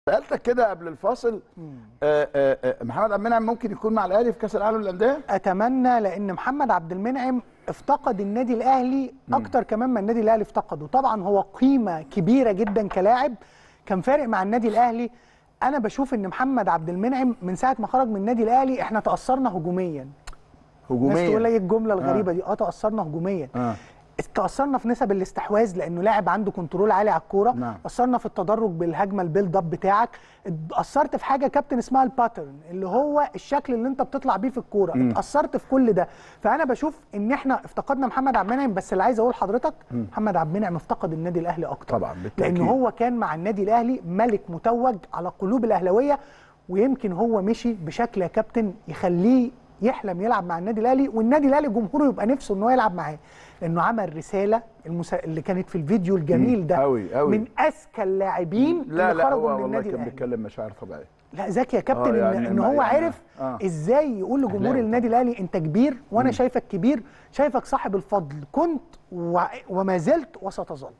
سالتك كده قبل الفاصل آه، آه، آه، محمد عبد المنعم ممكن يكون مع الاهلي في كاس العالم للانديه اتمنى لان محمد عبد المنعم افتقد النادي الاهلي اكتر كمان ما النادي الاهلي افتقده طبعا هو قيمه كبيره جدا كلاعب كان فارق مع النادي الاهلي انا بشوف ان محمد عبد المنعم من ساعه ما خرج من النادي الاهلي احنا تاثرنا هجوميا الناس تقول لي ايه الجمله الغريبه دي اه تاثرنا هجوميا آه. تاثرنا في نسب الاستحواذ لانه لاعب عنده كنترول عالي على الكوره نعم. اثرنا في التدرج بالهجمه البيلد اب بتاعك اثرت في حاجه كابتن اسمها الباترن اللي هو الشكل اللي انت بتطلع بيه في الكوره اتاثرت في كل ده فانا بشوف ان احنا افتقدنا محمد عبد المنعم بس اللي عايز اقول لحضرتك محمد عبد المنعم افتقد النادي الاهلي اكتر طبعاً، بالتأكيد. لان هو كان مع النادي الاهلي ملك متوج على قلوب الاهلاويه ويمكن هو مشي بشكل يا كابتن يخليه يحلم يلعب مع النادي الاهلي والنادي الاهلي جمهوره يبقى نفسه ان هو يلعب معاه لانه عمل رساله المسا... اللي كانت في الفيديو الجميل ده أوي- أوي. من اذكى اللاعبين لا اللي لا خرجوا هو من والله النادي كان الاهلي بيتكلم مشاعر طبيعيه لا ذكي يا كابتن آه، يعني ان, إن ما- هو يعني- عرف آه. ازاي يقول لجمهور أهلاوي النادي الاهلي انت كبير وانا شايفك كبير شايفك صاحب الفضل كنت و... وما زلت وستظل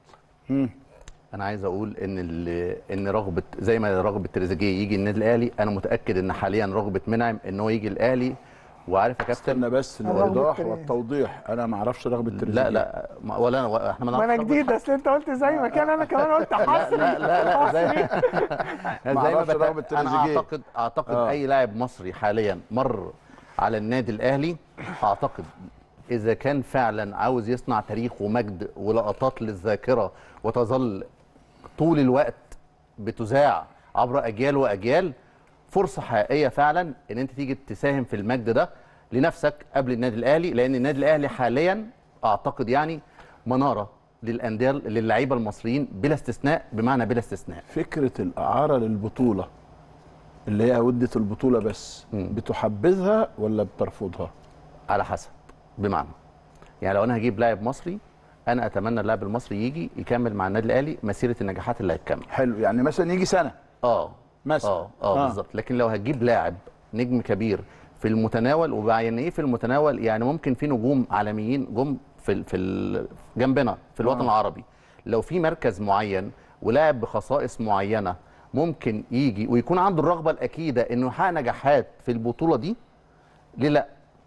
انا عايز اقول ان ال- ان رغبه زي ما رغبه تريزيجيه يجي النادي الاهلي انا متاكد ان حاليا رغبه منعم ان هو يجي الاهلي وعارف يا كابتن استنى بس رغبة الايضاح تريزيجيه. والتوضيح انا ما اعرفش رغبه تريزيجيه لا لا ما- ولا انا ولا- احنا ما ما انا نعرفش جديد اصل انت قلت زي ما كان انا كمان قلت حصري لا لا لا زي زي ما معرفش بت... رغبة انا تريزيجيه. اعتقد اعتقد آه. اي لاعب مصري حاليا مر على النادي الاهلي اعتقد اذا كان فعلا عاوز يصنع تاريخ ومجد ولقطات للذاكره وتظل طول الوقت بتذاع عبر اجيال واجيال فرصه حقيقيه فعلا ان انت تيجي تساهم في المجد ده لنفسك قبل النادي الاهلي لان النادي الاهلي حاليا اعتقد يعني مناره للانديه للعيبه المصريين بلا استثناء بمعنى بلا استثناء فكره الاعاره للبطوله اللي هي ودة البطوله بس بتحبذها ولا بترفضها على حسب بمعنى يعني لو انا هجيب لاعب مصري انا اتمنى اللاعب المصري يجي يكمل مع النادي الاهلي مسيره النجاحات اللي هتكمل حلو يعني مثلا يجي سنه اه مثلا. اه اه, آه. بالظبط لكن لو هتجيب لاعب نجم كبير في المتناول وبعين ايه في المتناول يعني ممكن في نجوم عالميين جم في ال- في ال- جنبنا في الوطن العربي لو في مركز معين ولاعب بخصائص معينه ممكن يجي ويكون عنده الرغبه الاكيده انه يحقق نجاحات في البطوله دي ليه لا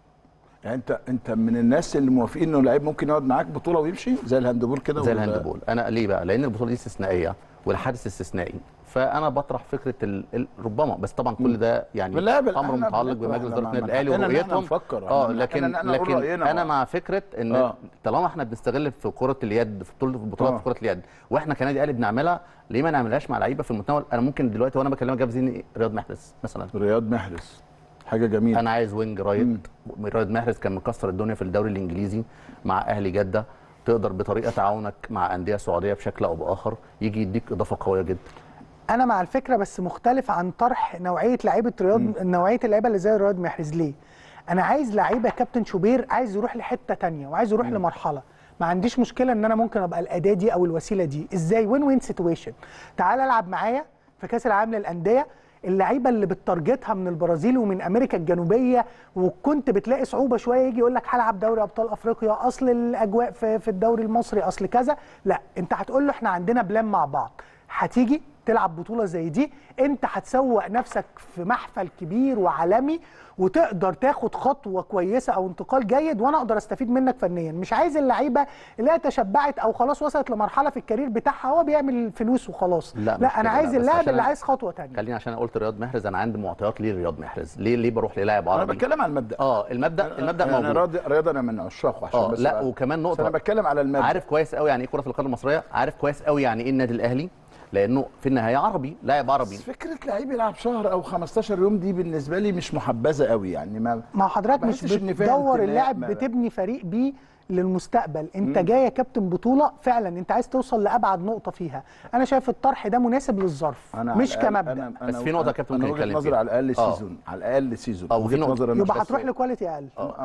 يعني انت انت من الناس اللي موافقين انه لعيب ممكن يقعد معاك بطوله ويمشي زي الهاندبول كده زي ولا- الهاندبول انا ليه بقى لان البطوله دي استثنائيه والحدث استثنائي فانا بطرح فكره ال... ال... ربما بس طبعا كل ده يعني لا، بال- امر احنا متعلق بنقرأ، بمجلس احنا اداره ما- النادي ما الاهلي حقنا إن احنا ورؤيتهم نفكر، اه احنا- لكن احنا- احنا نقول لكن رأينا. انا مع فكره ان آه. طالما احنا بنستغل في كره اليد في بطوله البطولات آه. في كره اليد واحنا كنادي اهلي بنعملها ليه ما نعملهاش مع لعيبه في المتناول انا ممكن دلوقتي وانا بكلمك جاب زيني رياض محرز مثلا رياض محرز حاجه جميله انا عايز وينج رايت رياض محرز كان مكسر الدنيا في الدوري الانجليزي مع اهلي جده تقدر بطريقه تعاونك مع انديه سعوديه بشكل او باخر يجي يديك اضافه قويه جدا انا مع الفكره بس مختلف عن طرح نوعيه لعيبه رياض نوعيه اللعيبه اللي زي رياض محرز ليه انا عايز لعيبه كابتن شوبير عايز يروح لحته تانية وعايز يروح لمرحله ما عنديش مشكله ان انا ممكن ابقى الاداه دي او الوسيله دي ازاي وين وين سيتويشن تعال العب معايا في كاس العالم للانديه اللعيبه اللي بتارجتها من البرازيل ومن امريكا الجنوبيه وكنت بتلاقي صعوبه شويه يجي يقول لك هلعب دوري ابطال افريقيا اصل الاجواء في, في الدوري المصري اصل كذا لا انت هتقول له احنا عندنا بلان مع بعض هتيجي تلعب بطوله زي دي انت هتسوق نفسك في محفل كبير وعالمي وتقدر تاخد خطوه كويسه او انتقال جيد وانا اقدر استفيد منك فنيا مش عايز اللعيبه اللي هي تشبعت او خلاص وصلت لمرحله في الكارير بتاعها هو بيعمل فلوس وخلاص لا، مش لا انا كده، عايز لا، بس اللاعب عشان اللي أنا- عايز خطوه تانية خليني عشان انا قلت رياض محرز انا عندي معطيات ليه رياض محرز ليه ليه بروح للاعب انا عربي بتكلم على المبدا اه المبدا المبدا يعني موجود راضي رياض انا من عشاقه عشان اه بس لا أبقى- وكمان بس نقطه انا بتكلم على المبدا عارف كويس قوي يعني ايه كره القدم المصريه عارف كويس قوي يعني ايه النادي الاهلي لانه في النهايه عربي لاعب عربي بس فكره لعيب يلعب شهر او 15 يوم دي بالنسبه لي مش محبذه قوي يعني ما ما هو حضرتك ما مش بحسش إن فيها بتدور انتماء، اللاعب ما- بتبني فريق بيه للمستقبل انت جاي يا كابتن بطوله فعلا انت عايز توصل لابعد نقطه فيها انا شايف الطرح ده مناسب للظرف انا على مش الأقل- كمبدا أنا- بس أنا- في نقطة يا كابتن انا ممكن وجهه نتكلم نظري فيها. على الاقل آه. سيزون على الاقل سيزون آه، وفي وجهة نقطة- نظري أنا يبقى بس- هتروح لكواليتي اقل آه،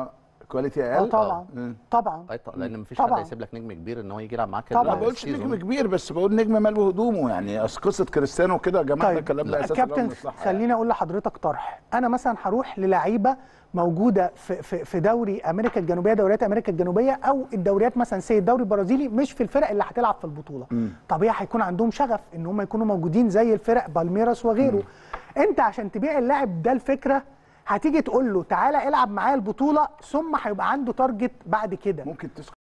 كواليتي اه اقل طبعا مم. طبعا أي طبعا لان مفيش طبعاً. حد هيسيب لك نجم كبير ان هو يجي يلعب معاك طبعاً. ما بقولش السيزون. نجم كبير بس بقول نجم مال هدومه يعني اصل قصه كريستيانو كده يا جماعه ده طيب كلام لا اساس له كابتن من الصحه خليني اقول لحضرتك طرح انا مثلا هروح للعيبه موجوده في في في دوري امريكا الجنوبيه دوريات امريكا الجنوبيه او الدوريات مثلا سي الدوري البرازيلي مش في الفرق اللي هتلعب في البطوله طبيعي هيكون عندهم شغف ان هم يكونوا موجودين زي الفرق بالميراس وغيره انت عشان تبيع اللاعب ده الفكره هتيجي تقول له تعالى العب معايا البطوله ثم هيبقى عنده تارجت بعد كده ممكن تسكت